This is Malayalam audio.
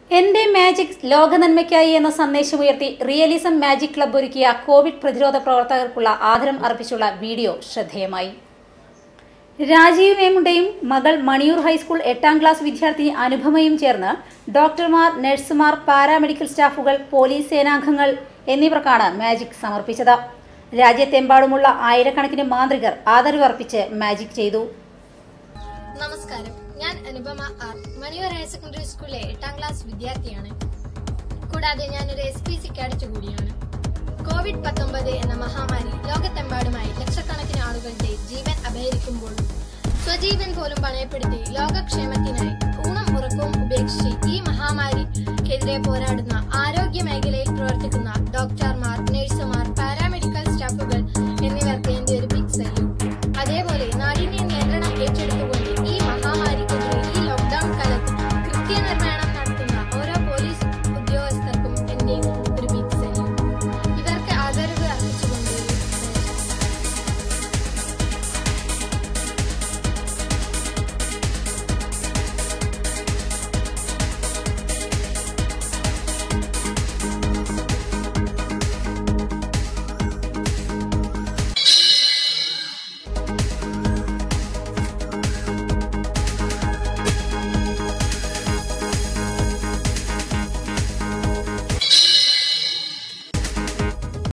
എന്റെ മാജിക് ലോക നന്മയ്ക്കായി എന്ന സന്ദേശമുയർത്തി റിയലിസം മാജിക് ക്ലബ്ബ് ഒരുക്കിയ കോവിഡ് പ്രതിരോധ പ്രവർത്തകർക്കുള്ള ആദരം അർപ്പിച്ചുള്ള വീഡിയോ ശ്രദ്ധേയമായി രാജീവ് വേമുണ്ടയും മകൾ മണിയൂർ ഹൈസ്കൂൾ എട്ടാം ക്ലാസ് വിദ്യാർത്ഥിനി അനുപമയും ചേർന്ന് ഡോക്ടർമാർ നഴ്സുമാർ പാരാമെഡിക്കൽ സ്റ്റാഫുകൾ പോലീസ് സേനാംഗങ്ങൾ എന്നിവർക്കാണ് മാജിക് സമർപ്പിച്ചത് രാജ്യത്തെമ്പാടുമുള്ള ആയിരക്കണക്കിന് മാന്ത്രികർ ആദരവ് അർപ്പിച്ച് മാജിക് ചെയ്തു നമസ്കാരം ഞാൻ Anupama R Maniyur higher secondary സ്കൂളിലെ എട്ടാം ക്ലാസ് വിദ്യാർത്ഥിയാണ് കൂടാതെ ഞാൻ ഒരു എസ് പി സി കാഡറ്റ് കൂടിയാണ് കോവിഡ് പത്തൊമ്പത് എന്ന മഹാമാരി ലോകത്തെമ്പാടുമായി ലക്ഷക്കണക്കിന് ആളുകളുടെ ജീവൻ അപഹരിക്കുമ്പോഴും സ്വജീവൻ പോലും പണയപ്പെടുത്തി ലോകക്ഷേമത്തിനായി ഊണം ഉറക്കവും ഉപേക്ഷിച്ച് ഈ മഹാമാരിക്കെതിരെ പോരാടുന്ന ആരോഗ്യ മേഖലയിലെ